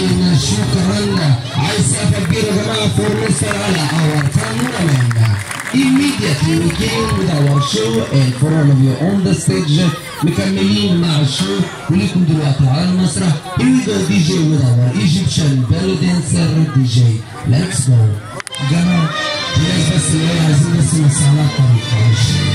لكن شكرا عايز سقف كبير يا جماعه فور مستر على اور cameraman immediately we came with our show and for all of you on the stage مكملين مع الشو وليكم دلوقتي على المسرح here we go DJ with our Egyptian belly dancer DJ let's go جماعة في ناس بس اللي هي عايزين بس مساعدة طريقة